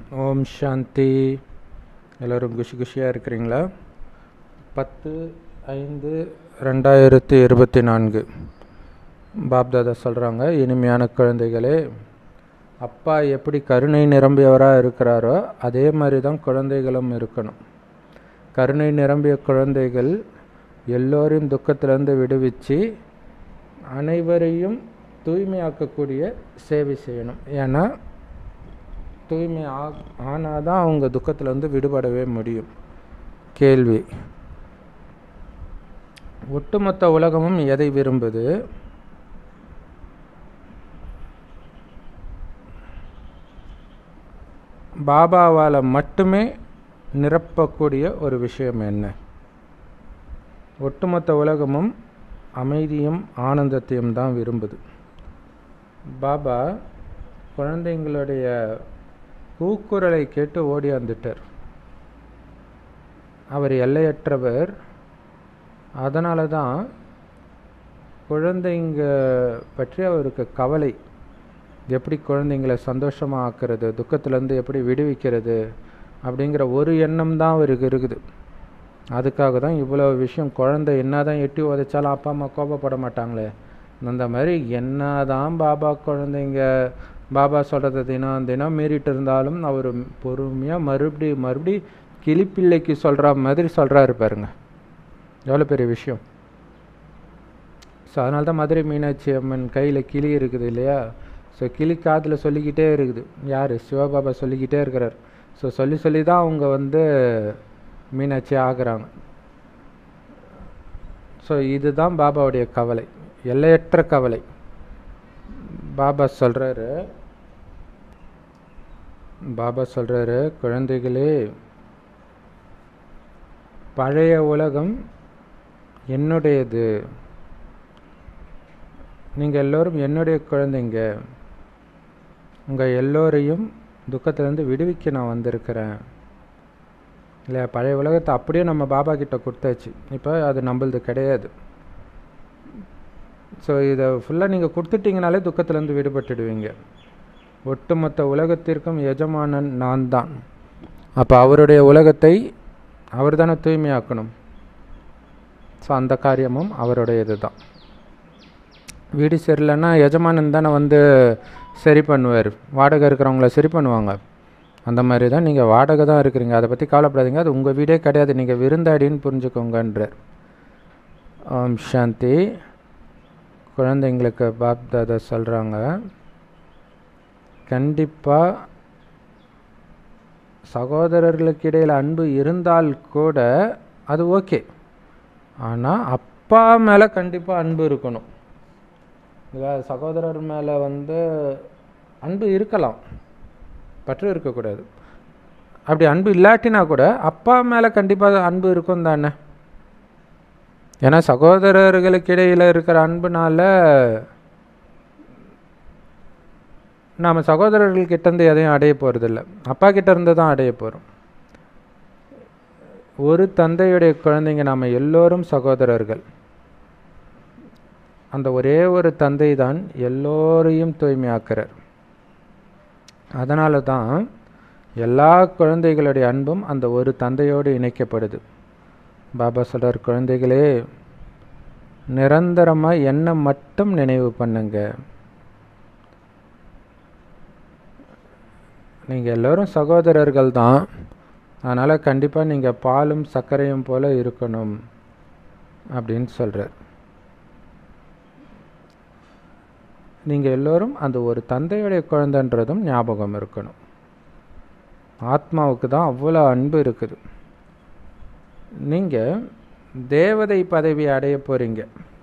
ஓம் சாந்தி எல்லோரும் குஷி குஷியாக இருக்கிறீங்களா பத்து ஐந்து ரெண்டாயிரத்தி இருபத்தி நான்கு பாப்தாதா சொல்கிறாங்க இனிமையான குழந்தைகளே அப்பா எப்படி கருணை நிரம்பியவராக இருக்கிறாரோ அதே மாதிரி தான் குழந்தைகளும் இருக்கணும் கருணை நிரம்பிய குழந்தைகள் எல்லோரையும் துக்கத்திலேருந்து விடுவிச்சு அனைவரையும் தூய்மையாக்கக்கூடிய சேவை செய்யணும் ஏன்னா தூய்மை ஆ ஆனால் தான் அவங்க துக்கத்திலேருந்து விடுபடவே முடியும் கேள்வி ஒட்டுமொத்த உலகமும் எதை விரும்புது பாபாவால் மட்டுமே நிரப்பக்கூடிய ஒரு விஷயம் என்ன ஒட்டுமொத்த உலகமும் அமைதியும் ஆனந்தத்தையும் தான் விரும்புது பாபா குழந்தைங்களுடைய கூக்குரலை கேட்டு ஓடியாந்துட்டார் அவர் எல்லையற்றவர் அதனால தான் குழந்தைங்க பற்றி அவருக்கு கவலை எப்படி குழந்தைங்களை சந்தோஷமாக ஆக்கிறது துக்கத்துலேருந்து எப்படி விடுவிக்கிறது அப்படிங்கிற ஒரு எண்ணம் தான் அவருக்கு இருக்குது அதுக்காக தான் இவ்வளோ விஷயம் குழந்தை என்ன தான் எட்டி உதைச்சாலும் அப்பா அம்மா கோபப்பட மாட்டாங்களே அந்த மாதிரி என்ன தான் பாபா குழந்தைங்க பாபா சொல்கிறத தினம் தினம் மீறிட்டு இருந்தாலும் அவர் பொறுமையாக மறுபடி மறுபடி கிளிப்பிள்ளைக்கு சொல்கிற மாதிரி சொல்கிறாரு பாருங்க எவ்வளோ பெரிய விஷயம் ஸோ அதனால தான் மதுரை மீனாட்சி அம்மன் கையில் கிளி இருக்குது இல்லையா ஸோ கிளி காதில் சொல்லிக்கிட்டே இருக்குது யார் சிவபாபா சொல்லிக்கிட்டே இருக்கிறார் ஸோ சொல்லி சொல்லி தான் அவங்க வந்து மீனாட்சி ஆகிறாங்க ஸோ இதுதான் பாபாவுடைய கவலை எல்லையற்ற கவலை பாபா சொல்கிறாரு பாபா சொல்கிறாரு குழந்தைகளே பழைய உலகம் என்னுடையது நீங்கள் எல்லோரும் என்னுடைய குழந்தைங்க உங்கள் எல்லோரையும் துக்கத்திலேருந்து விடுவிக்க நான் வந்திருக்கிறேன் இல்லையா பழைய உலகத்தை அப்படியே நம்ம பாபா கிட்ட கொடுத்தாச்சு இப்போ அது நம்மளது கிடையாது ஸோ இதை ஃபுல்லாக நீங்கள் கொடுத்துட்டீங்கனாலே துக்கத்திலேருந்து விடுபட்டுடுவீங்க ஒட்டுமொத்த உலகத்திற்கும் எஜமானன் நான் தான் அப்போ அவருடைய உலகத்தை அவர் தானே தூய்மையாக்கணும் ஸோ அந்த காரியமும் அவருடையது தான் வீடு சரியில்லைன்னா எஜமானன் தானே வந்து சரி பண்ணுவார் வாடகை இருக்கிறவங்கள சரி பண்ணுவாங்க அந்த மாதிரி தான் நீங்கள் வாடகை தான் இருக்கிறீங்க அதை பற்றி கவலைப்படாதீங்க அது உங்கள் வீடே கிடையாது நீங்கள் விருந்தாடின்னு புரிஞ்சுக்கோங்கன்றார் ஓம் சாந்தி குழந்தைங்களுக்கு பாப் தாதா சொல்கிறாங்க கண்டிப்பாக சகோதரர்களுக்கு இடையில் அன்பு இருந்தால் கூட அது ஓகே ஆனால் அப்பா மேலே கண்டிப்பாக அன்பு இருக்கணும் இல்லை சகோதரர் மேலே வந்து அன்பு இருக்கலாம் பற்று இருக்கக்கூடாது அப்படி அன்பு இல்லாட்டினா கூட அப்பா மேலே கண்டிப்பாக அன்பு இருக்கும் தானே ஏன்னா சகோதரர்களுக்கு இடையில் இருக்கிற அன்புனால நாம் சகோதரர்கள்கிட்டேருந்து எதையும் அடைய போகிறதில்ல அப்பா கிட்டேருந்து தான் அடைய போகிறோம் ஒரு தந்தையுடைய குழந்தைங்க நாம் எல்லோரும் சகோதரர்கள் அந்த ஒரே ஒரு தந்தை தான் எல்லோரையும் தூய்மையாக்குறார் அதனால தான் எல்லா குழந்தைகளுடைய அன்பும் அந்த ஒரு தந்தையோடு இணைக்கப்படுது பாபா சொல்கிறார் குழந்தைகளே நிரந்தரமாக என்ன மட்டும் நினைவு பண்ணுங்க நீங்கள் எல்லோரும் சகோதரர்கள் தான் அதனால் கண்டிப்பாக நீங்கள் பாலும் சர்க்கரையும் போல் இருக்கணும் அப்படின்னு சொல்கிறார் நீங்கள் எல்லோரும் அந்த ஒரு தந்தையுடைய குழந்தைன்றதும் ஞாபகம் இருக்கணும் ஆத்மாவுக்கு தான் அவ்வளோ அன்பு இருக்குது நீங்கள் தேவதை பதவி அடைய போகிறீங்க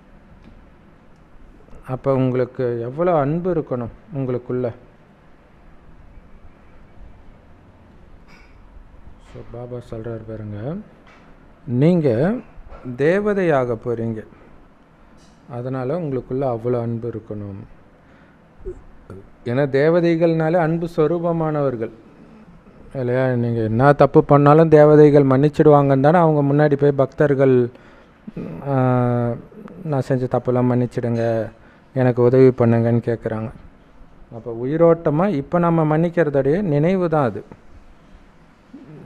அப்போ உங்களுக்கு எவ்வளோ அன்பு இருக்கணும் உங்களுக்குள்ள ஸோ பாபா சொல்கிறார் பாருங்க நீங்கள் தேவதையாக போகிறீங்க அதனால் உங்களுக்குள்ள அவ்வளோ அன்பு இருக்கணும் ஏன்னா தேவதைகள்னாலே அன்பு சொரூபமானவர்கள் இல்லையா நீங்கள் என்ன தப்பு பண்ணாலும் தேவதைகள் மன்னிச்சிடுவாங்கன்னு தானே அவங்க முன்னாடி போய் பக்தர்கள் நான் செஞ்ச தப்புலாம் மன்னிச்சிடுங்க எனக்கு உதவி பண்ணுங்கன்னு கேட்குறாங்க அப்போ உயிரோட்டமாக இப்போ நம்ம மன்னிக்கிறதுடைய நினைவு தான் அது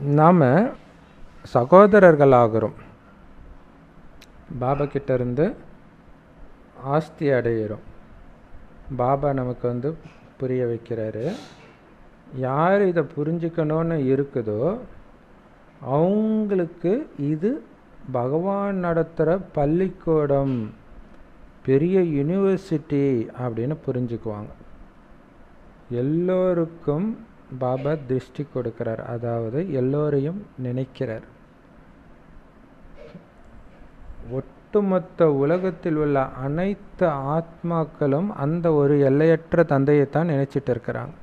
நாம் சகோதரர்கள் ஆகிறோம் பாபா கிட்ட இருந்து ஆஸ்தி அடையிறோம் பாபா நமக்கு வந்து புரிய வைக்கிறாரு யார் இதை புரிஞ்சுக்கணும்னு இருக்குதோ அவங்களுக்கு இது பகவான் நடத்துகிற பள்ளிக்கூடம் பெரிய யூனிவர்சிட்டி அப்படின்னு புரிஞ்சுக்குவாங்க எல்லோருக்கும் பாபா திருஷ்டி கொடுக்கிறார் அதாவது எல்லோரையும் நினைக்கிறார் ஒட்டுமொத்த உலகத்தில் உள்ள அனைத்து ஆத்மாக்களும் அந்த ஒரு எல்லையற்ற தந்தையைத்தான் நினைச்சிட்டு இருக்கிறாங்க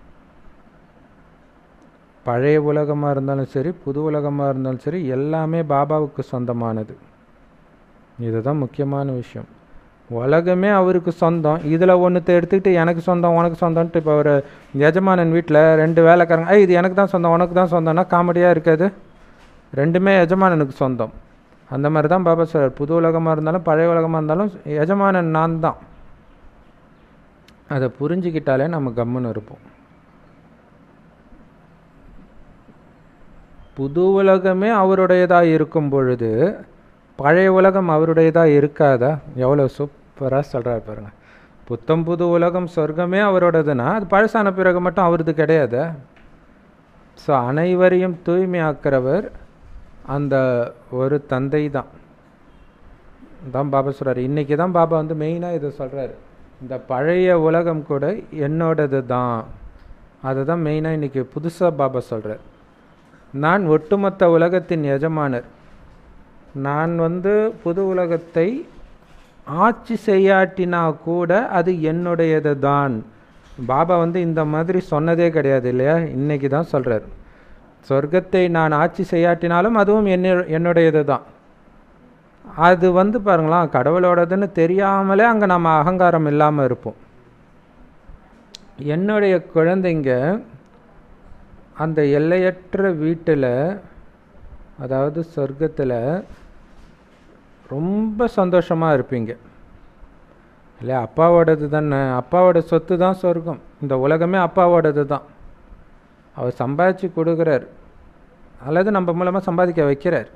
பழைய உலகமாக இருந்தாலும் சரி புது உலகமாக இருந்தாலும் சரி எல்லாமே பாபாவுக்கு சொந்தமானது இதுதான் முக்கியமான விஷயம் உலகமே அவருக்கு சொந்தம் இதில் ஒன்றுத்தை எடுத்துக்கிட்டு எனக்கு சொந்தம் உனக்கு சொந்தம்ன்ட்டு இப்போ ஒரு எஜமானன் வீட்டில் ரெண்டு வேலைக்காரங்க ஐய் இது எனக்கு தான் சொந்தம் உனக்கு தான் சொந்தம்னா காமெடியாக இருக்காது ரெண்டுமே எஜமானனுக்கு சொந்தம் அந்த மாதிரி தான் பாபா சார் புது உலகமாக இருந்தாலும் பழைய உலகமாக இருந்தாலும் எஜமானன் நான் தான் அதை புரிஞ்சுக்கிட்டாலே நம்ம கம்முன்னு இருப்போம் புது உலகமே அவருடையதாக இருக்கும் பொழுது பழைய உலகம் அவருடையதாக இருக்காதா எவ்வளோ சூப்பராக சொல்கிறார் பாருங்க புத்தம் புது உலகம் சொர்க்கமே அவரோடதுன்னா அது பழசான பிறகு மட்டும் அவரது கிடையாது ஸோ அனைவரையும் தூய்மையாக்கிறவர் அந்த ஒரு தந்தை தான் தான் பாபா சொல்கிறார் இன்றைக்கி தான் பாபா வந்து மெயினாக இதை சொல்கிறாரு இந்த பழைய உலகம் கூட என்னோடது தான் அதை தான் மெயினாக இன்றைக்கி புதுசாக பாபா சொல்கிறார் நான் ஒட்டுமொத்த உலகத்தின் எஜமானர் நான் வந்து புது உலகத்தை ஆட்சி செய்யாட்டினா கூட அது என்னுடையது தான் பாபா வந்து இந்த மாதிரி சொன்னதே கிடையாது இல்லையா இன்னைக்கு தான் சொல்கிறார் சொர்க்கத்தை நான் ஆட்சி செய்யாட்டினாலும் அதுவும் என்ன என்னுடையது தான் அது வந்து பாருங்களேன் கடவுளோடதுன்னு தெரியாமலே அங்கே நம்ம அகங்காரம் இல்லாமல் இருப்போம் என்னுடைய குழந்தைங்க அந்த எல்லையற்ற வீட்டில் அதாவது சொர்க்கத்தில் ரொம்ப சந்தோஷமாக இருப்பீங்க இல்லையா அப்பாவோடது தானே அப்பாவோட சொத்து தான் சொர்க்கம் இந்த உலகமே அப்பாவோடது தான் அவர் சம்பாதிச்சு கொடுக்குறார் அல்லது நம்ம மூலமாக சம்பாதிக்க வைக்கிறார்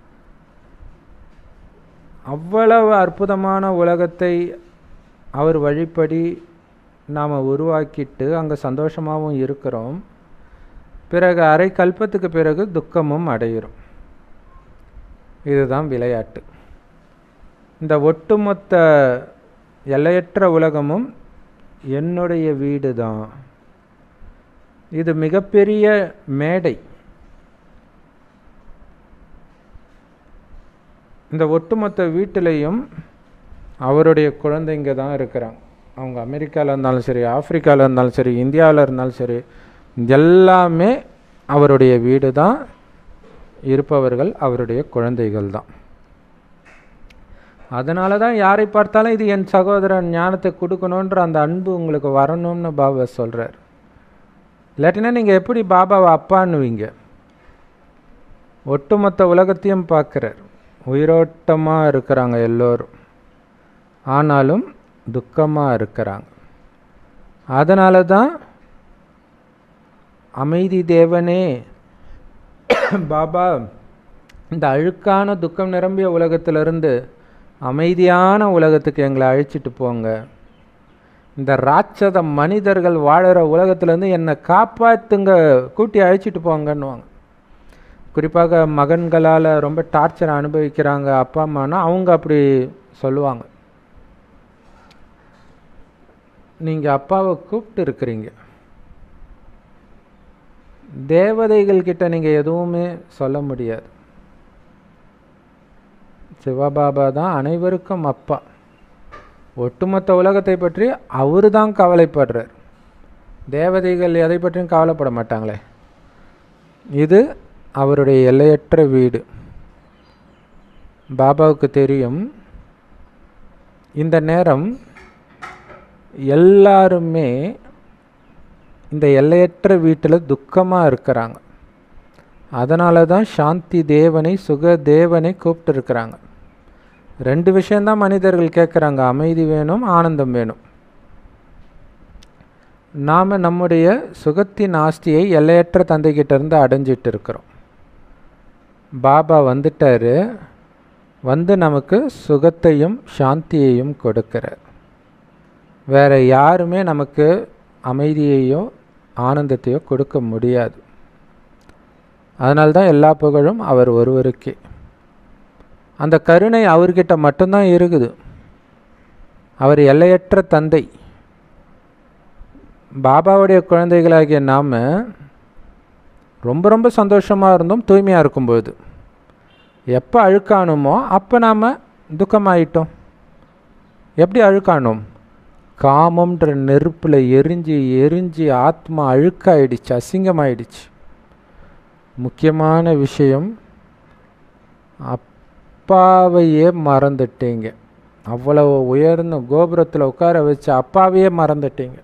அவ்வளவு அற்புதமான உலகத்தை அவர் வழிப்படி நாம் உருவாக்கிட்டு அங்கே சந்தோஷமாகவும் இருக்கிறோம் பிறகு அரை கல்பத்துக்கு பிறகு துக்கமும் அடையிறோம் இதுதான் விளையாட்டு இந்த ஒட்டுமொத்த எல்லையற்ற உலகமும் என்னுடைய வீடு தான் இது மிகப்பெரிய மேடை இந்த ஒட்டுமொத்த வீட்டிலையும் அவருடைய குழந்தைங்க தான் இருக்கிறாங்க அவங்க அமெரிக்காவில் இருந்தாலும் சரி ஆப்பிரிக்காவில் இருந்தாலும் சரி இந்தியாவில் இருந்தாலும் சரி எல்லாமே அவருடைய வீடு தான் இருப்பவர்கள் அவருடைய குழந்தைகள் தான் அதனால தான் யாரை பார்த்தாலும் இது என் சகோதரன் ஞானத்தை கொடுக்கணுன்ற அந்த அன்பு உங்களுக்கு வரணும்னு பாபா சொல்கிறார் இல்லாட்டினா நீங்கள் எப்படி பாபாவை அப்பான்னுவீங்க ஒட்டுமொத்த உலகத்தையும் பார்க்குறார் உயிரோட்டமாக இருக்கிறாங்க எல்லோரும் ஆனாலும் துக்கமாக இருக்கிறாங்க அதனால தான் அமைதி தேவனே பாபா இந்த அழுக்கான துக்கம் நிரம்பிய உலகத்திலிருந்து அமைதியான உலகத்துக்கு எங்களை அழைச்சிட்டு போங்க இந்த ராட்சத மனிதர்கள் வாழற உலகத்திலேருந்து என்னை காப்பாற்றுங்க கூட்டி அழைச்சிட்டு போங்கன்னுவாங்க குறிப்பாக மகன்களால் ரொம்ப டார்ச்சர் அனுபவிக்கிறாங்க அப்பா அம்மானா அவங்க அப்படி சொல்லுவாங்க நீங்கள் அப்பாவை கூப்பிட்டு இருக்கிறீங்க தேவதைகள் கிட்ட நீங்கள் எதுவுமே சொல்ல முடியாது சிவபாபா தான் அனைவருக்கும் அப்பா ஒட்டுமொத்த உலகத்தை பற்றி அவர் தான் கவலைப்படுறார் தேவதைகள் எதை பற்றியும் கவலைப்பட மாட்டாங்களே இது அவருடைய எல்லையற்ற வீடு பாபாவுக்கு தெரியும் இந்த நேரம் எல்லாருமே இந்த எல்லையற்ற வீட்டில் துக்கமாக இருக்கிறாங்க அதனால தான் சாந்தி தேவனை சுக தேவனை கூப்பிட்டு இருக்கிறாங்க ரெண்டு விஷயந்தான் மனிதர்கள் கேட்குறாங்க அமைதி வேணும் ஆனந்தம் வேணும் நாம் நம்முடைய சுகத்தின் ஆஸ்தியை எல்லையற்ற தந்தைக்கிட்ட இருந்து அடைஞ்சிட்டு இருக்கிறோம் பாபா வந்துட்டாரு வந்து நமக்கு சுகத்தையும் சாந்தியையும் கொடுக்கிறார் வேற யாருமே நமக்கு அமைதியையோ ஆனந்தத்தையோ கொடுக்க முடியாது அதனால்தான் எல்லா புகழும் அவர் ஒருவருக்கே அந்த கருணை அவர்கிட்ட மட்டும்தான் இருக்குது அவர் எல்லையற்ற தந்தை பாபாவுடைய குழந்தைகளாகிய நாம் ரொம்ப ரொம்ப சந்தோஷமாக இருந்தோம் தூய்மையாக இருக்கும்போது எப்போ அழுக்கானுமோ அப்போ நாம் துக்கமாயிட்டோம் எப்படி அழுக்கானோம் காமம்ன்ற நெருப்பில் எரிஞ்சு எரிஞ்சு ஆத்மா அழுக்காயிடுச்சு அசிங்கமாயிடுச்சு முக்கியமான விஷயம் அப்பாவையே மறந்துட்டீங்க அவ்வளவு உயர்ந்த கோபுரத்தில் உட்கார வச்சு அப்பாவையே மறந்துட்டீங்க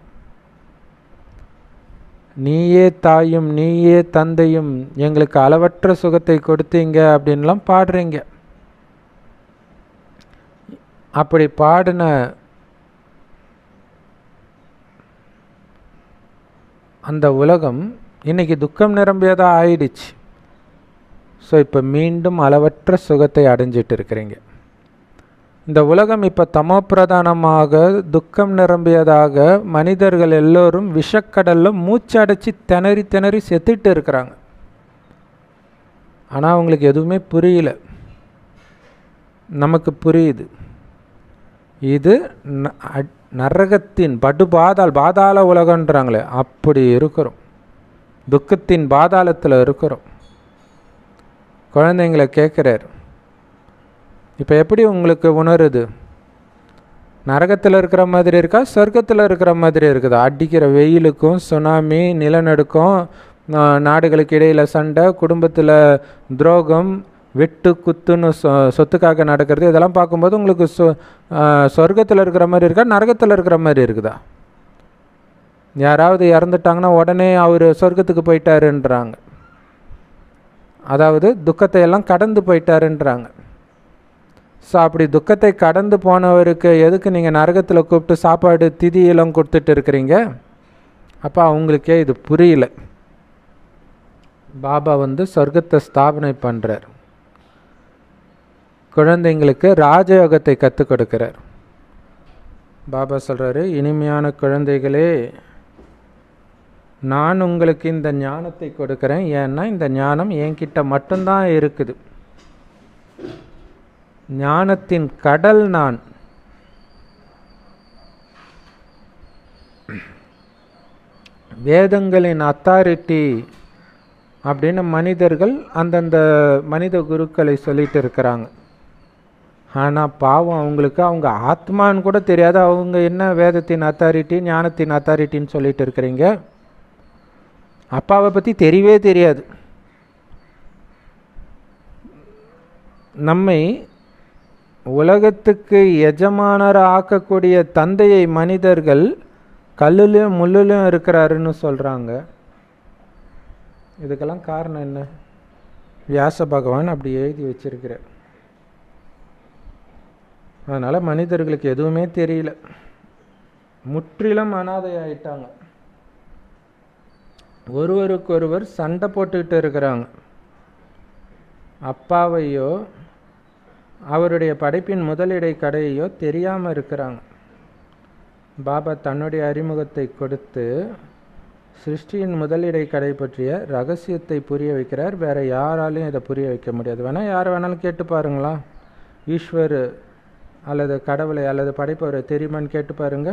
நீயே தாயும் நீயே தந்தையும் எங்களுக்கு அளவற்ற சுகத்தை கொடுத்தீங்க அப்படின்லாம் பாடுறீங்க அப்படி பாடின அந்த உலகம் இன்னைக்கு துக்கம் நிரம்பியதாக ஆயிடுச்சு ஸோ இப்போ மீண்டும் அளவற்ற சுகத்தை அடைஞ்சிட்டு இருக்கிறீங்க இந்த உலகம் இப்போ தமோப்பிரதானமாக துக்கம் நிரம்பியதாக மனிதர்கள் எல்லோரும் விஷக்கடலில் மூச்சடைச்சி திணறி திணறி செத்துட்டு இருக்கிறாங்க ஆனால் அவங்களுக்கு எதுவுமே புரியல நமக்கு புரியுது இது ந- அட்- நரகத்தின் படு பாதாள் பாதாள உலகன்றாங்களே அப்படி இருக்கிறோம் துக்கத்தின் பாதாளத்தில் இருக்கிறோம் குழந்தைங்களை கேட்குறாரு இப்போ எப்படி உங்களுக்கு உணருது நரகத்தில் இருக்கிற மாதிரி இருக்கா சொர்க்கத்தில் இருக்கிற மாதிரி இருக்குதா அடிக்கிற வெயிலுக்கும் சுனாமி நிலநடுக்கம் ஆஹ், நாடுகளுக்கு இடையில் சண்டை குடும்பத்தில் துரோகம் வெட்டு குத்துன்னு சொ சொத்துக்காக நடக்கிறது இதெல்லாம் பார்க்கும்போது உங்களுக்கு சொ சொர்க்கத்தில் இருக்கிற மாதிரி இருக்கா நரகத்தில் இருக்கிற மாதிரி இருக்குதா யாராவது இறந்துட்டாங்கன்னா உடனே அவர் சொர்க்கத்துக்கு போயிட்டாருன்றாங்க அதாவது துக்கத்தை எல்லாம் கடந்து போயிட்டாருன்றாங்க ஸோ அப்படி துக்கத்தை கடந்து போனவருக்கு எதுக்கு நீங்கள் நரகத்தில் கூப்பிட்டு சாப்பாடு திதியெல்லாம் கொடுத்துட்டு இருக்கிறீங்க அப்போ அவங்களுக்கே இது புரியல பாபா வந்து சொர்க்கத்தை ஸ்தாபனை பண்ணுறார் குழந்தைங்களுக்கு ராஜயோகத்தை கற்றுக் கொடுக்கிறார் பாபா சொல்கிறாரு இனிமையான குழந்தைகளே நான் உங்களுக்கு இந்த ஞானத்தை கொடுக்கிறேன் ஏன்னா இந்த ஞானம் என்கிட்ட மட்டும்தான் இருக்குது ஞானத்தின் கடல் நான் வேதங்களின் அத்தாரிட்டி அப்படின்னு மனிதர்கள் அந்தந்த மனித குருக்களை சொல்லிட்டு இருக்கிறாங்க ஆனால் பாவம் அவங்களுக்கு அவங்க ஆத்மான்னு கூட தெரியாது அவங்க என்ன வேதத்தின் அத்தாரிட்டி ஞானத்தின் அத்தாரிட்டின்னு சொல்லிட்டு இருக்கிறீங்க அப்பாவை பற்றி தெரியவே தெரியாது நம்மை உலகத்துக்கு எஜமானர் ஆக்கக்கூடிய தந்தையை மனிதர்கள் கல்லுலையும் முள்ளுலையும் இருக்கிறாருன்னு சொல்கிறாங்க இதுக்கெல்லாம் காரணம் என்ன வியாச பகவான் அப்படி எழுதி வச்சிருக்கிறார் அதனால் மனிதர்களுக்கு எதுவுமே தெரியல முற்றிலும் அனாதை ஆயிட்டாங்க ஒருவருக்கொருவர் சண்டை போட்டுக்கிட்டு இருக்கிறாங்க அப்பாவையோ அவருடைய படைப்பின் முதலிடை கடையையோ தெரியாமல் இருக்கிறாங்க பாபா தன்னுடைய அறிமுகத்தை கொடுத்து சிருஷ்டியின் முதலிடை கடை பற்றிய ரகசியத்தை புரிய வைக்கிறார் வேற யாராலையும் இதை புரிய வைக்க முடியாது வேணால் யார் வேணாலும் கேட்டு பாருங்களா ஈஸ்வர் அல்லது கடவுளை அல்லது படைப்பவரை தெரியுமான்னு கேட்டு பாருங்க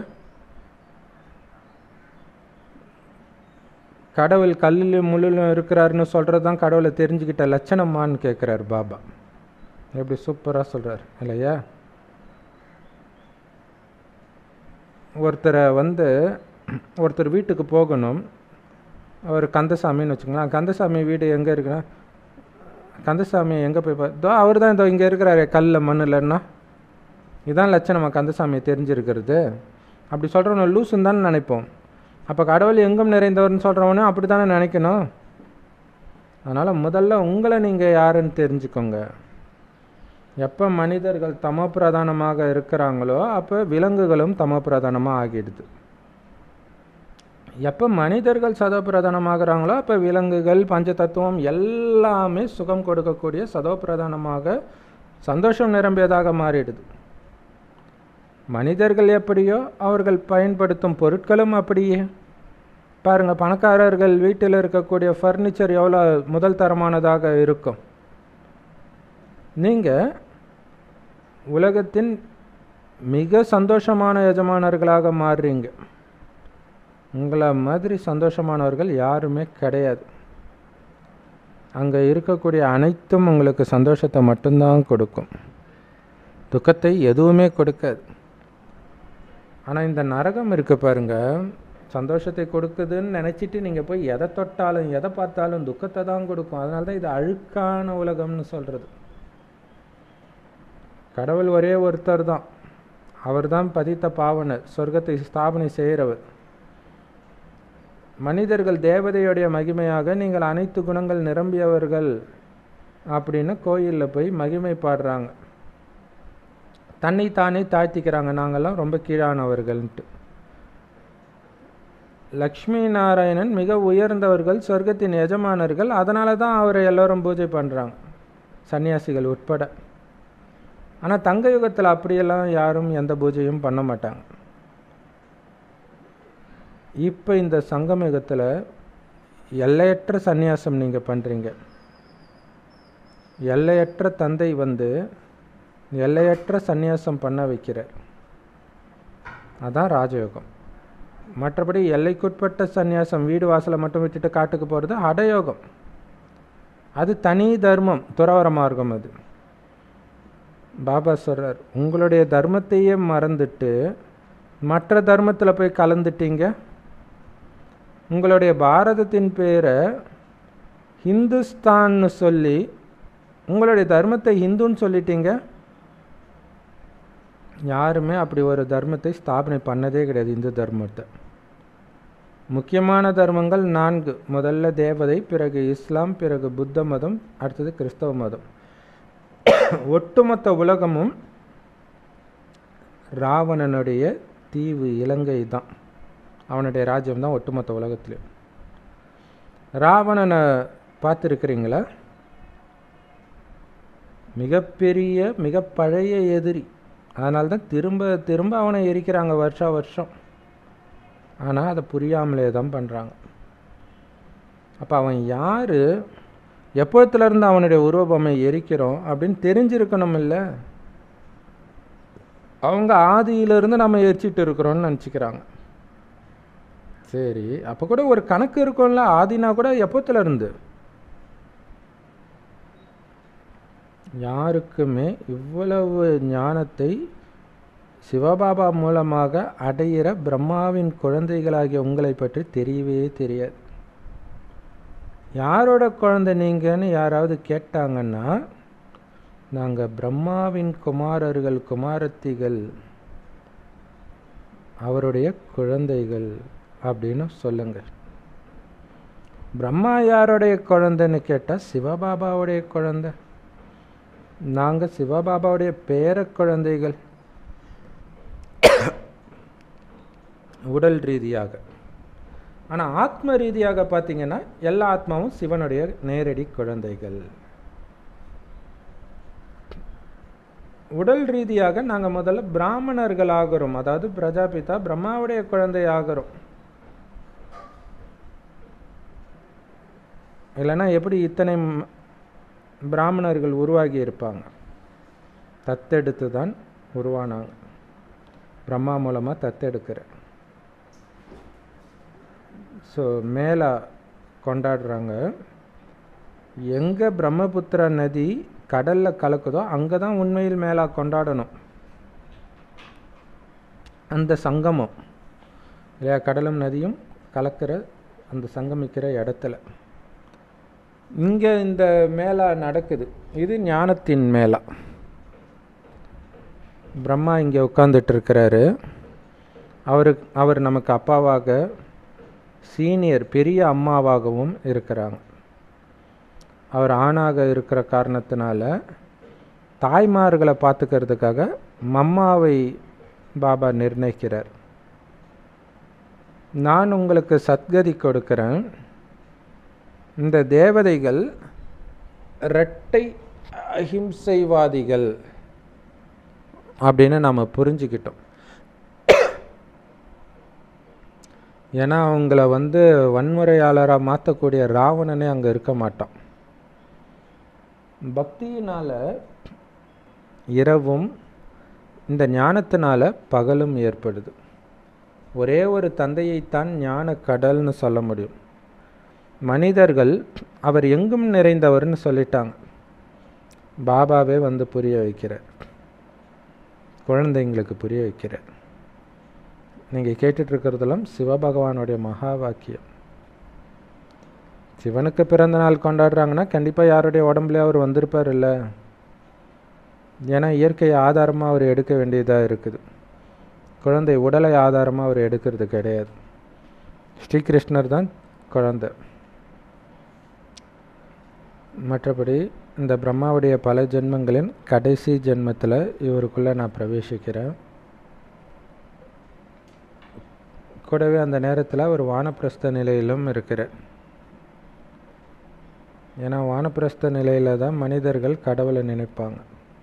கடவுள் கல்லிலும் முள்ளிலும் இருக்கிறாருன்னு சொல்கிறது தான் கடவுளை தெரிஞ்சுக்கிட்ட லட்சணமான்னு கேட்குறாரு பாபா எப்படி சூப்பராக சொல்கிறார் இல்லையா ஒருத்தரை வந்து ஒருத்தர் வீட்டுக்கு போகணும் அவர் கந்தசாமின்னு வச்சுக்கலாம் கந்தசாமி வீடு எங்கே இருக்குன்னா கந்தசாமி எங்கே போய் பா இதோ அவர் தான் இதோ இங்கே இருக்கிறாரு கல்லில் மண்ணில்ன்னா இதான் லட்சணமா கந்தசாமியை தெரிஞ்சிருக்கிறது அப்படி சொல்கிறவன லூசுன்னு தானே நினைப்போம் அப்போ கடவுள் எங்கும் நிறைந்தவர்னு சொல்கிறவனும் அப்படி தானே நினைக்கணும் அதனால் முதல்ல உங்களை நீங்கள் யாருன்னு தெரிஞ்சுக்கோங்க எப்போ மனிதர்கள் தமப்பிரதானமாக இருக்கிறாங்களோ அப்போ விலங்குகளும் தமப்பிரதானமாக ஆகிடுது எப்போ மனிதர்கள் சதோபிரதானமாகறாங்களோ அப்போ விலங்குகள் பஞ்சதத்துவம் எல்லாமே சுகம் கொடுக்கக்கூடிய சதோபிரதானமாக சந்தோஷம் நிரம்பியதாக மாறிடுது மனிதர்கள் எப்படியோ அவர்கள் பயன்படுத்தும் பொருட்களும் அப்படியே பாருங்கள் பணக்காரர்கள் வீட்டில் இருக்கக்கூடிய ஃபர்னிச்சர் எவ்வளோ முதல் தரமானதாக இருக்கும் நீங்கள் உலகத்தின் மிக சந்தோஷமான எஜமானர்களாக மாறுறீங்க உங்களை மாதிரி சந்தோஷமானவர்கள் யாருமே கிடையாது அங்கே இருக்கக்கூடிய அனைத்தும் உங்களுக்கு சந்தோஷத்தை மட்டும்தான் கொடுக்கும் துக்கத்தை எதுவுமே கொடுக்காது ஆனால் இந்த நரகம் இருக்கு பாருங்க சந்தோஷத்தை கொடுக்குதுன்னு நினச்சிட்டு நீங்கள் போய் எதை தொட்டாலும் எதை பார்த்தாலும் துக்கத்தை தான் கொடுக்கும் அதனால தான் இது அழுக்கான உலகம்னு சொல்கிறது கடவுள் ஒரே ஒருத்தர் தான் அவர் தான் பதித்த பாவனர் சொர்க்கத்தை ஸ்தாபனை செய்கிறவர் மனிதர்கள் தேவதையுடைய மகிமையாக நீங்கள் அனைத்து குணங்கள் நிரம்பியவர்கள் அப்படின்னு கோயிலில் போய் மகிமை பாடுறாங்க தன்னை தானே தாழ்த்திக்கிறாங்க நாங்கள்லாம் ரொம்ப கீழானவர்கள்ன்ட்டு லக்ஷ்மி நாராயணன் மிக உயர்ந்தவர்கள் சொர்க்கத்தின் எஜமானர்கள் அதனால தான் அவரை எல்லோரும் பூஜை பண்ணுறாங்க சன்னியாசிகள் உட்பட ஆனால் தங்க யுகத்தில் அப்படியெல்லாம் யாரும் எந்த பூஜையும் பண்ண மாட்டாங்க இப்போ இந்த சங்கம் யுகத்தில் எல்லையற்ற சந்நியாசம் நீங்கள் பண்ணுறீங்க எல்லையற்ற தந்தை வந்து எல்லையற்ற சந்நியாசம் பண்ண வைக்கிறார் அதான் ராஜயோகம் மற்றபடி எல்லைக்குட்பட்ட சந்நியாசம் வீடு வாசலை மட்டும் விட்டுட்டு காட்டுக்கு போகிறது அடயோகம் அது தனி தர்மம் துறவர மார்க்கம் அது பாபா சொல்கிறார் உங்களுடைய தர்மத்தையே மறந்துட்டு மற்ற தர்மத்தில் போய் கலந்துட்டீங்க உங்களுடைய பாரதத்தின் பேரை ஹிந்துஸ்தான்னு சொல்லி உங்களுடைய தர்மத்தை ஹிந்துன்னு சொல்லிட்டீங்க யாருமே அப்படி ஒரு தர்மத்தை ஸ்தாபனை பண்ணதே கிடையாது இந்து தர்மத்தை முக்கியமான தர்மங்கள் நான்கு முதல்ல தேவதை பிறகு இஸ்லாம் பிறகு புத்த மதம் அடுத்தது கிறிஸ்தவ மதம் ஒட்டுமொத்த உலகமும் ராவணனுடைய தீவு இலங்கை தான் அவனுடைய ராஜ்யம் தான் ஒட்டுமொத்த உலகத்திலே ராவணனை பார்த்துருக்கிறீங்களா மிகப்பெரிய மிக பழைய எதிரி அதனால தான் திரும்ப திரும்ப அவனை எரிக்கிறாங்க வருஷா வருஷம் ஆனால் அதை புரியாமலே தான் பண்ணுறாங்க அப்போ அவன் யார் எப்போத்துலேருந்து அவனுடைய உருவபொம்மை எரிக்கிறோம் அப்படின்னு தெரிஞ்சிருக்கணும் இல்லை அவங்க ஆதியிலிருந்து நம்ம எரிச்சிட்டு இருக்கிறோம்னு நினச்சிக்கிறாங்க சரி அப்போ கூட ஒரு கணக்கு இருக்கும்ல ஆதினா கூட எப்போத்துலேருந்து யாருக்குமே இவ்வளவு ஞானத்தை சிவபாபா மூலமாக அடையிற பிரம்மாவின் குழந்தைகளாகிய உங்களை பற்றி தெரியவே தெரியாது யாரோட குழந்தை நீங்கன்னு யாராவது கேட்டாங்கன்னா நாங்கள் பிரம்மாவின் குமாரர்கள் குமாரத்திகள் அவருடைய குழந்தைகள் அப்படின்னு சொல்லுங்கள் பிரம்மா யாருடைய குழந்தைன்னு கேட்டால் சிவபாபாவுடைய குழந்தை நாங்கள் சிவபாபாவுடைய பேர குழந்தைகள் உடல் ரீதியாக ஆனால் ஆத்ம ரீதியாக பார்த்தீங்கன்னா எல்லா ஆத்மாவும் சிவனுடைய நேரடி குழந்தைகள் உடல் ரீதியாக நாங்கள் முதல்ல பிராமணர்கள் ஆகிறோம் அதாவது பிரஜாபிதா பிரம்மாவுடைய குழந்தை ஆகிறோம் இல்லைன்னா எப்படி இத்தனை பிராமணர்கள் உருவாகி இருப்பாங்க தத்தெடுத்து தான் உருவானாங்க பிரம்மா மூலமாக தத்தெடுக்கிற ஸோ மேலே கொண்டாடுறாங்க எங்கே பிரம்மபுத்திரா நதி கடலில் கலக்குதோ அங்கே தான் உண்மையில் மேலா கொண்டாடணும் அந்த சங்கமம் இல்லையா கடலும் நதியும் கலக்கிற அந்த சங்கமிக்கிற இடத்துல இங்கே இந்த மேலா நடக்குது இது ஞானத்தின் மேலா பிரம்மா இங்கே உட்காந்துட்டு இருக்கிறாரு அவரு அவர் நமக்கு அப்பாவாக சீனியர் பெரிய அம்மாவாகவும் இருக்கிறாங்க அவர் ஆணாக இருக்கிற காரணத்தினால தாய்மார்களை பார்த்துக்கிறதுக்காக மம்மாவை பாபா நிர்ணயிக்கிறார் நான் உங்களுக்கு சத்கதி கொடுக்கிறேன் இந்த தேவதைகள் இரட்டை அஹிம்சைவாதிகள் அப்படின்னு நாம் புரிஞ்சுக்கிட்டோம் ஏன்னா அவங்கள வந்து வன்முறையாளராக மாற்றக்கூடிய ராவணனே அங்கே இருக்க மாட்டான் பக்தியினால் இரவும் இந்த ஞானத்தினால பகலும் ஏற்படுது ஒரே ஒரு தந்தையைத்தான் ஞான கடல்னு சொல்ல முடியும் மனிதர்கள் அவர் எங்கும் நிறைந்தவர்னு சொல்லிட்டாங்க பாபாவே வந்து புரிய வைக்கிறார் குழந்தைங்களுக்கு புரிய வைக்கிறார் நீங்கள் கேட்டுட்ருக்கிறதெல்லாம் சிவபகவானுடைய மகா வாக்கியம் சிவனுக்கு பிறந்த நாள் கொண்டாடுறாங்கன்னா கண்டிப்பாக யாருடைய உடம்புல அவர் வந்திருப்பார் இல்லை ஏன்னா இயற்கையை ஆதாரமாக அவர் எடுக்க வேண்டியதாக இருக்குது குழந்தை உடலை ஆதாரமாக அவர் எடுக்கிறது கிடையாது ஸ்ரீகிருஷ்ணர் தான் குழந்தை மற்றபடி இந்த பிரம்மாவுடைய பல ஜென்மங்களின் கடைசி ஜென்மத்தில் இவருக்குள்ளே நான் பிரவேசிக்கிறேன் கூடவே அந்த நேரத்தில் அவர் வானப்பிரஸ்த நிலையிலும் இருக்கிறார் ஏன்னா வானப்பிரஸ்த நிலையில் தான் மனிதர்கள் கடவுளை நினைப்பாங்க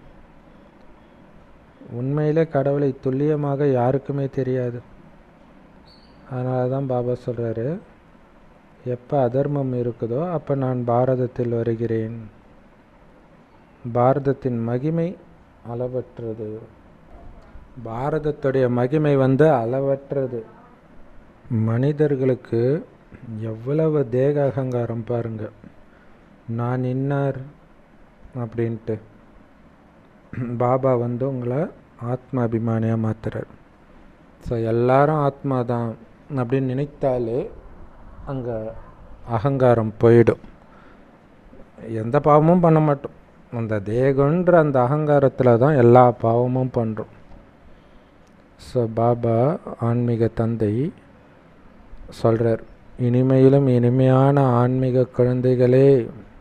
உண்மையிலே கடவுளை துல்லியமாக யாருக்குமே தெரியாது அதனால தான் பாபா சொல்கிறாரு எப்போ அதர்மம் இருக்குதோ அப்போ நான் பாரதத்தில் வருகிறேன் பாரதத்தின் மகிமை அளவற்றது பாரதத்துடைய மகிமை வந்து அளவற்றது மனிதர்களுக்கு எவ்வளவு தேக அகங்காரம் பாருங்க நான் இன்னார் அப்படின்ட்டு பாபா வந்து உங்களை ஆத்ம அபிமானியாக மாத்துறார் ஸோ எல்லாரும் ஆத்மா தான் அப்படின்னு நினைத்தாலே அங்கே அகங்காரம் போயிடும் எந்த பாவமும் பண்ண மாட்டோம் அந்த தேகன்ற அந்த அகங்காரத்தில் தான் எல்லா பாவமும் பண்ணுறோம் ஸோ பாபா ஆன்மீக தந்தை சொல்கிறார் இனிமையிலும் இனிமையான ஆன்மீக குழந்தைகளே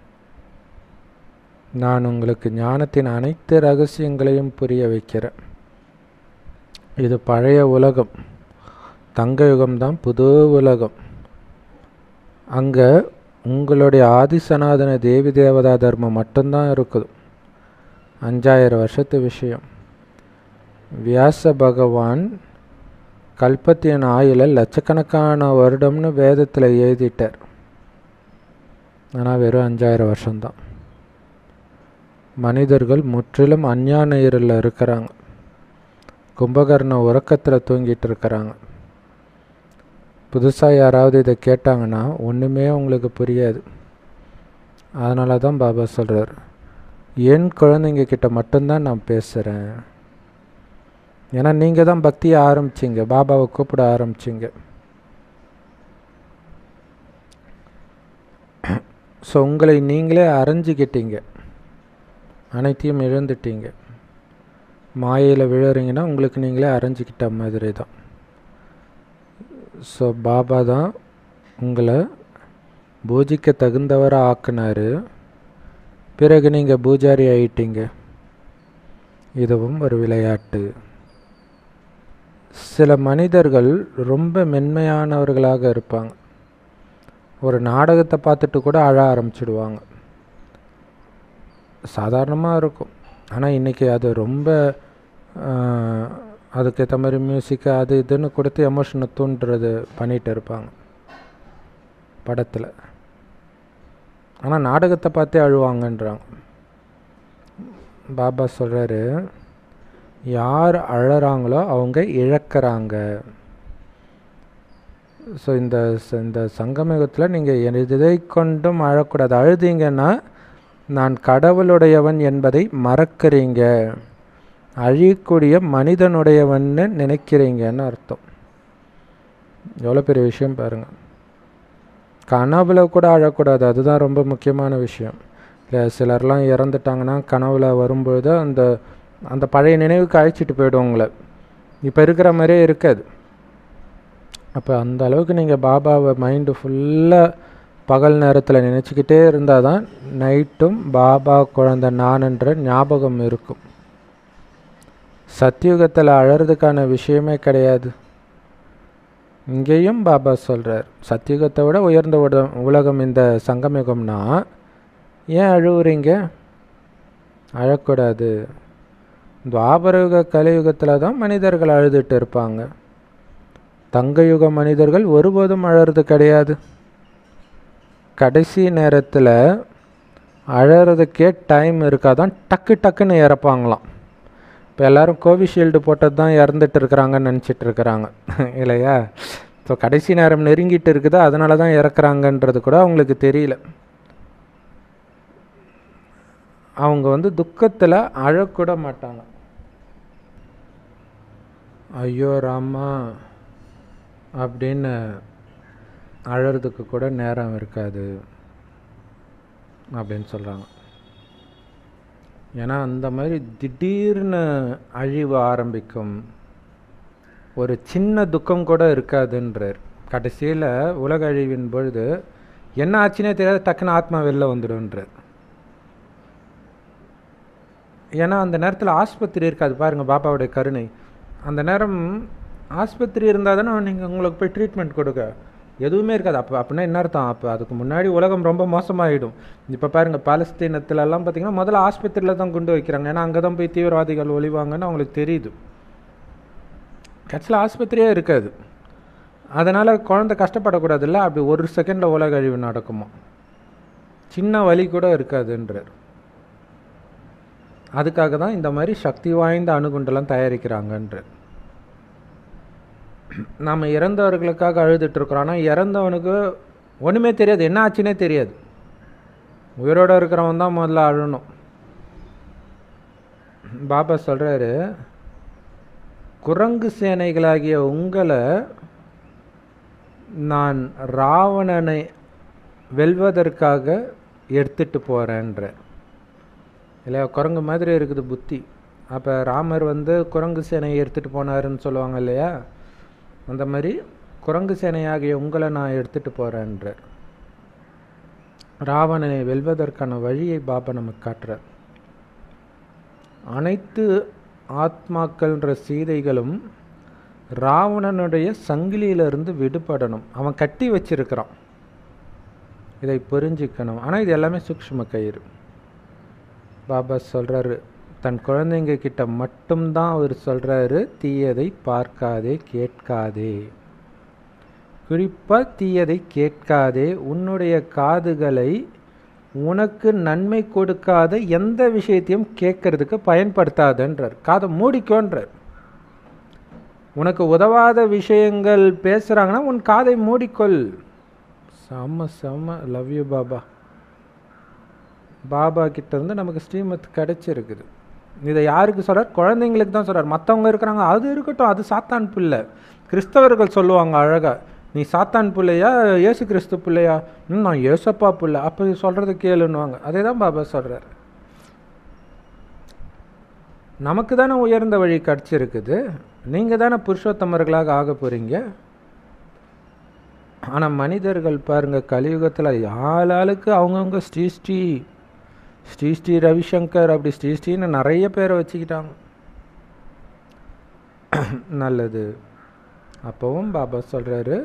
நான் உங்களுக்கு ஞானத்தின் அனைத்து ரகசியங்களையும் புரிய வைக்கிறேன் இது பழைய உலகம் தங்க யுகம்தான் புது உலகம் அங்கே உங்களுடைய ஆதிசனாதன தேவி தேவதா தர்மம் மட்டும்தான் இருக்குது அஞ்சாயிரம் வருஷத்து விஷயம் வியாச பகவான் கல்பத்தியன் ஆயுள லட்சக்கணக்கான வருடம்னு வேதத்தில் எழுதிட்டார் ஆனால் வெறும் அஞ்சாயிரம் வருஷம்தான் மனிதர்கள் முற்றிலும் அஞ்ஞான இருளில் இருக்கிறாங்க கும்பகர்ண உறக்கத்தில் தூங்கிட்டு இருக்கிறாங்க புதுசாக யாராவது இதை கேட்டாங்கன்னா ஒன்றுமே உங்களுக்கு புரியாது அதனால தான் பாபா சொல்கிறார் என் குழந்தைங்க கிட்ட மட்டும்தான் நான் பேசுகிறேன் ஏன்னா நீங்கள் தான் பக்தியை ஆரம்பிச்சிங்க பாபாவை கூப்பிட ஆரம்பிச்சிங்க ஸோ உங்களை நீங்களே அரைஞ்சிக்கிட்டீங்க அனைத்தையும் இழந்துட்டீங்க மாயையில் விழுறீங்கன்னா உங்களுக்கு நீங்களே அரைஞ்சிக்கிட்ட மாதிரி தான் ஸோ பாபா தான் உங்களை பூஜிக்க தகுந்தவராக ஆக்குனாரு பிறகு நீங்கள் பூஜாரி ஆயிட்டீங்க இதுவும் ஒரு விளையாட்டு சில மனிதர்கள் ரொம்ப மென்மையானவர்களாக இருப்பாங்க ஒரு நாடகத்தை பார்த்துட்டு கூட அழ ஆரம்பிச்சிடுவாங்க சாதாரணமாக இருக்கும் ஆனால் இன்றைக்கி அது ரொம்ப அதுக்கேற்ற மாதிரி மியூசிக்கு அது இதுன்னு கொடுத்து எமோஷனை தூண்டுறது பண்ணிகிட்டு இருப்பாங்க படத்தில் ஆனால் நாடகத்தை பார்த்தே அழுவாங்கன்றாங்க பாபா சொல்கிறாரு யார் அழறாங்களோ அவங்க இழக்கிறாங்க ஸோ இந்த இந்த சங்கமயுகத்தில் நீங்கள் எதை கொண்டும் அழக்கூடாது அழுதீங்கன்னா நான் கடவுளுடையவன் என்பதை மறக்கிறீங்க அழியக்கூடிய மனிதனுடையவன்னு நினைக்கிறீங்கன்னு அர்த்தம் எவ்வளோ பெரிய விஷயம் பாருங்கள் கனவுல கூட அழக்கூடாது அதுதான் ரொம்ப முக்கியமான விஷயம் இல்லை சிலர்லாம் இறந்துட்டாங்கன்னா கனவுல வரும்பொழுது அந்த அந்த பழைய நினைவுக்கு அழைச்சிட்டு போய்டும் உங்களை இப்போ இருக்கிற மாதிரியே இருக்காது அப்போ அந்த அளவுக்கு நீங்கள் பாபாவை மைண்டு ஃபுல்லாக பகல் நேரத்தில் நினச்சிக்கிட்டே இருந்தால் தான் நைட்டும் பாபா குழந்த நான்ன்ற ஞாபகம் இருக்கும் சத்தியுகத்தில் அழறதுக்கான விஷயமே கிடையாது இங்கேயும் பாபா சொல்கிறார் சத்தியுகத்தை விட உயர்ந்த உட- உலகம் இந்த சங்கமயுகம்னா ஏன் அழுவுறீங்க அழக்கூடாது துவாபரயுக கலியுகத்தில் தான் மனிதர்கள் அழுதுட்டு இருப்பாங்க தங்கயுக மனிதர்கள் ஒருபோதும் அழறது கிடையாது கடைசி நேரத்தில் அழறதுக்கே டைம் இருக்காதான் டக்கு டக்குன்னு இறப்பாங்களாம் இப்போ எல்லாரும் கோவிஷீல்டு போட்டது தான் இறந்துட்டு இருக்கிறாங்கன்னு நினச்சிட்டு இருக்கிறாங்க இல்லையா ஸோ கடைசி நேரம் நெருங்கிட்டு இருக்குதா அதனால தான் இறக்குறாங்கன்றது கூட அவங்களுக்கு தெரியல அவங்க வந்து துக்கத்தில் அழக்கூட மாட்டாங்க ஐயோ ராமா அப்படின்னு அழறதுக்கு கூட நேரம் இருக்காது அப்படின்னு சொல்கிறாங்க ஏன்னா அந்த மாதிரி திடீர்னு அழிவு ஆரம்பிக்கும் ஒரு சின்ன துக்கம் கூட இருக்காதுன்றார் கடைசியில் உலக அழிவின் பொழுது என்ன ஆச்சுன்னே தெரியாது டக்குன்னு ஆத்மா வெளில வந்துடும்ன்றார் ஏன்னா அந்த நேரத்தில் ஆஸ்பத்திரி இருக்காது பாருங்கள் பாபாவுடைய கருணை அந்த நேரம் ஆஸ்பத்திரி இருந்தால் தானே நீங்கள் உங்களுக்கு போய் ட்ரீட்மெண்ட் கொடுக்க எதுவுமே இருக்காது அப்போ அப்படின்னா என்ன அர்த்தம் அப்போ அதுக்கு முன்னாடி உலகம் ரொம்ப மோசமாகிடும் இப்போ பாருங்கள் பாலஸ்தீனத்துலலாம் பார்த்தீங்கன்னா முதல்ல ஆஸ்பத்திரியில் தான் கொண்டு வைக்கிறாங்க ஏன்னா அங்கே தான் போய் தீவிரவாதிகள் ஒளிவாங்கன்னு அவங்களுக்கு தெரியுது ஆக்சுவலாக ஆஸ்பத்திரியே இருக்காது அதனால் குழந்தை கஷ்டப்படக்கூடாதுல்ல அப்படி ஒரு செகண்டில் உலக அழிவு நடக்குமா சின்ன வலி கூட இருக்காதுன்றார் அதுக்காக தான் இந்த மாதிரி சக்தி வாய்ந்த அணுகுண்டெல்லாம் தயாரிக்கிறாங்கன்றார் நாம் இறந்தவர்களுக்காக அழுதுட்டு இருக்கிறோம் ஆனால் இறந்தவனுக்கு ஒன்றுமே தெரியாது என்ன ஆச்சுன்னே தெரியாது உயிரோடு இருக்கிறவன் தான் முதல்ல அழணும் பாபா சொல்கிறாரு குரங்கு சேனைகளாகிய உங்களை நான் ராவணனை வெல்வதற்காக எடுத்துட்டு போகிறேன்ற இல்லையா குரங்கு மாதிரி இருக்குது புத்தி அப்போ ராமர் வந்து குரங்கு சேனையை எடுத்துகிட்டு போனாருன்னு சொல்லுவாங்க இல்லையா அந்த மாதிரி குரங்கு சேனையாகிய உங்களை நான் எடுத்துகிட்டு போகிறேன்ற ராவணனை வெல்வதற்கான வழியை பாபா நமக்கு காட்டுறார் அனைத்து ஆத்மாக்கள்ன்ற சீதைகளும் ராவணனுடைய சங்கிலியிலிருந்து விடுபடணும் அவன் கட்டி வச்சிருக்கிறான் இதை புரிஞ்சுக்கணும் ஆனால் இது எல்லாமே சூக்ஷ்ம கயிறு பாபா சொல்கிறாரு தன் குழந்தைங்க கிட்ட மட்டும்தான் அவர் சொல்கிறாரு தீயதை பார்க்காதே கேட்காதே குறிப்பாக தீயதை கேட்காதே உன்னுடைய காதுகளை உனக்கு நன்மை கொடுக்காத எந்த விஷயத்தையும் கேட்கறதுக்கு பயன்படுத்தாதன்றார் காதை மூடிக்கோன்றார் உனக்கு உதவாத விஷயங்கள் பேசுகிறாங்கன்னா உன் காதை மூடிக்கொள் செம்ம செம்ம லவ் யூ பாபா பாபா கிட்ட இருந்து நமக்கு ஸ்ரீமத் கிடைச்சிருக்குது இதை யாருக்கு சொல்கிறார் குழந்தைங்களுக்கு தான் சொல்கிறார் மற்றவங்க இருக்கிறாங்க அது இருக்கட்டும் அது சாத்தான் பிள்ளை கிறிஸ்தவர்கள் சொல்லுவாங்க அழகா நீ சாத்தான் பிள்ளையா ஏசு கிறிஸ்து பிள்ளையா ம் நான் ஏசப்பா பிள்ளை அப்போ சொல்கிறத கேளுன்னுவாங்க அதே தான் பாபா சொல்கிறார் நமக்கு தானே உயர்ந்த வழி கிடச்சிருக்குது நீங்கள் தானே புருஷோத்தமர்களாக ஆக போகிறீங்க ஆனால் மனிதர்கள் பாருங்கள் கலியுகத்தில் ஆளாளுக்கு அவங்கவுங்க ஸ்ரீ ஸ்ரீ ஸ்ரீ ஸ்ரீ ரவிசங்கர் அப்படி ஸ்ரீ ஸ்ரீன்னு நிறைய பேரை வச்சுக்கிட்டாங்க நல்லது அப்போவும் பாபா சொல்கிறாரு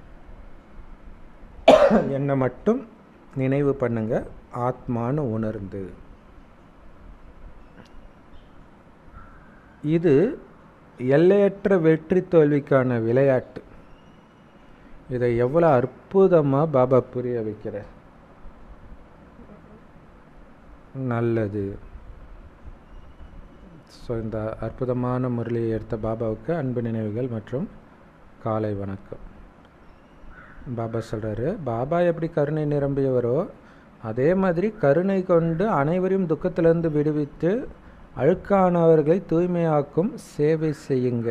என்னை மட்டும் நினைவு பண்ணுங்க ஆத்மான்னு உணர்ந்து இது எல்லையற்ற வெற்றி தோல்விக்கான விளையாட்டு இதை எவ்வளோ அற்புதமாக பாபா புரிய வைக்கிறார் நல்லது ஸோ இந்த அற்புதமான முரளியை எடுத்த பாபாவுக்கு அன்பு நினைவுகள் மற்றும் காலை வணக்கம் பாபா சொல்கிறாரு பாபா எப்படி கருணை நிரம்பியவரோ அதே மாதிரி கருணை கொண்டு அனைவரையும் துக்கத்திலிருந்து விடுவித்து அழுக்கானவர்களை தூய்மையாக்கும் சேவை செய்யுங்க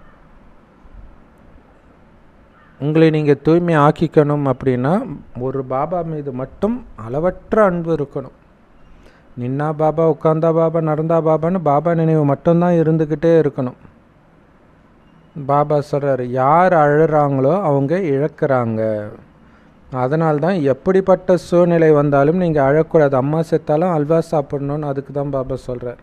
உங்களை நீங்கள் தூய்மை ஆக்கிக்கணும் அப்படின்னா ஒரு பாபா மீது மட்டும் அளவற்ற அன்பு இருக்கணும் நின்னா பாபா உட்காந்தா பாபா நடந்தா பாபான்னு பாபா நினைவு மட்டும்தான் இருந்துக்கிட்டே இருக்கணும் பாபா சொல்கிறார் யார் அழுறாங்களோ அவங்க இழக்கிறாங்க அதனால்தான் எப்படிப்பட்ட சூழ்நிலை வந்தாலும் நீங்கள் அழக்கூடாது அம்மா செத்தாலும் அல்வா சாப்பிடணும்னு அதுக்கு தான் பாபா சொல்கிறார்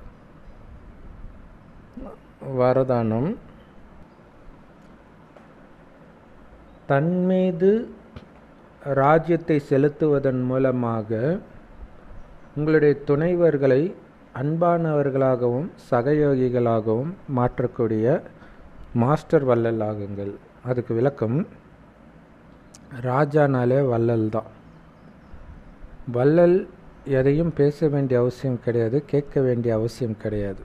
வரதானம் தன் மீது ராஜ்யத்தை செலுத்துவதன் மூலமாக உங்களுடைய துணைவர்களை அன்பானவர்களாகவும் சகயோகிகளாகவும் மாற்றக்கூடிய மாஸ்டர் வள்ளல் ஆகுங்கள் அதுக்கு விளக்கம் ராஜானாலே வள்ளல் தான் வள்ளல் எதையும் பேச வேண்டிய அவசியம் கிடையாது கேட்க வேண்டிய அவசியம் கிடையாது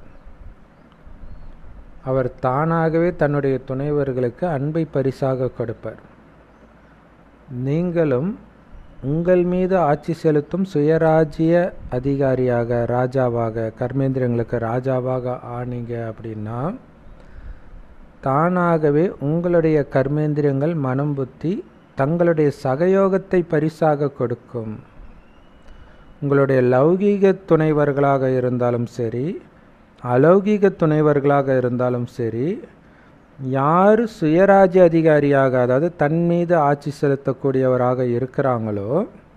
அவர் தானாகவே தன்னுடைய துணைவர்களுக்கு அன்பை பரிசாக கொடுப்பார் நீங்களும் உங்கள் மீது ஆட்சி செலுத்தும் சுயராஜ்ய அதிகாரியாக ராஜாவாக கர்மேந்திரங்களுக்கு ராஜாவாக ஆனீங்க அப்படின்னா தானாகவே உங்களுடைய கர்மேந்திரியங்கள் மனம் புத்தி தங்களுடைய சகயோகத்தை பரிசாக கொடுக்கும் உங்களுடைய லௌகீக துணைவர்களாக இருந்தாலும் சரி அலௌகீக துணைவர்களாக இருந்தாலும் சரி யார் சுயராஜ்ய அதிகாரியாக அதாவது தன் மீது ஆட்சி செலுத்தக்கூடியவராக இருக்கிறாங்களோ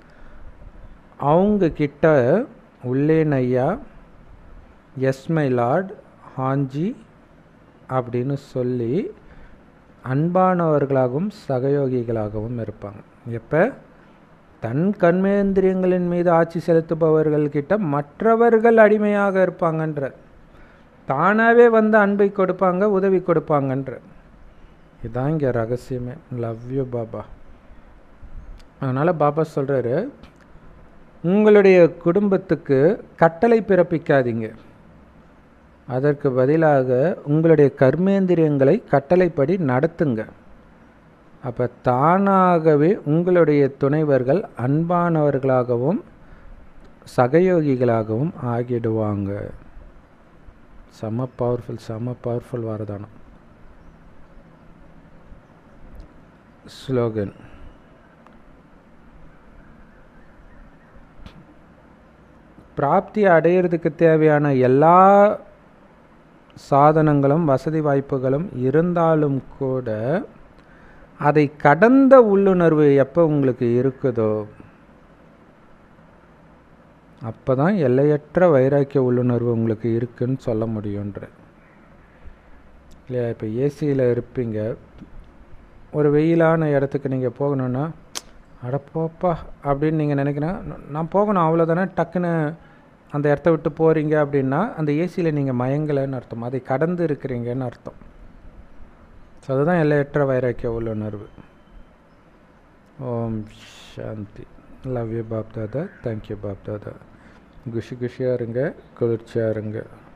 அவங்க கிட்ட உள்ளேன் ஐயா எஸ் மை லார்ட் ஹாஞ்சி அப்படின்னு சொல்லி அன்பானவர்களாகவும் சகயோகிகளாகவும் இருப்பாங்க எப்போ தன் கண்மேந்திரியங்களின் மீது ஆட்சி செலுத்துபவர்கள்கிட்ட மற்றவர்கள் அடிமையாக இருப்பாங்கன்ற தானாகவே வந்து அன்பை கொடுப்பாங்க உதவி கொடுப்பாங்கன்ற இதுதான் இங்கே ரகசியமே லவ் யூ பாபா அதனால் பாபா சொல்கிறாரு உங்களுடைய குடும்பத்துக்கு கட்டளை பிறப்பிக்காதீங்க அதற்கு பதிலாக உங்களுடைய கர்மேந்திரியங்களை கட்டளைப்படி நடத்துங்க அப்போ தானாகவே உங்களுடைய துணைவர்கள் அன்பானவர்களாகவும் சகயோகிகளாகவும் ஆகிடுவாங்க செம பவர்ஃபுல் செம பவர்ஃபுல் வரதானம் ஸ்லோகன் பிராப்தி அடையிறதுக்கு தேவையான எல்லா சாதனங்களும் வசதி வாய்ப்புகளும் இருந்தாலும் கூட அதை கடந்த உள்ளுணர்வு எப்போ உங்களுக்கு இருக்குதோ அப்போ தான் எல்லையற்ற வைராக்கிய உள்ளுணர்வு உங்களுக்கு இருக்குன்னு சொல்ல முடியுன்ற இல்லையா இப்போ ஏசியில் இருப்பீங்க ஒரு வெயிலான இடத்துக்கு நீங்கள் போகணுன்னா அட போப்பா அப்படின்னு நீங்கள் நினைக்கிறேன் நான் போகணும் அவ்வளோதானே டக்குன்னு அந்த இடத்த விட்டு போகிறீங்க அப்படின்னா அந்த ஏசியில் நீங்கள் மயங்கலைன்னு அர்த்தம் அதை கடந்து இருக்கிறீங்கன்னு அர்த்தம் ஸோ அதுதான் எல்லையற்ற வைராக்கிய உள்ளுணர்வு Om Shanti love you Bap Dada thank you Bap Dada குஷி குஷியாக இருங்க குளிர்ச்சியாக இருங்க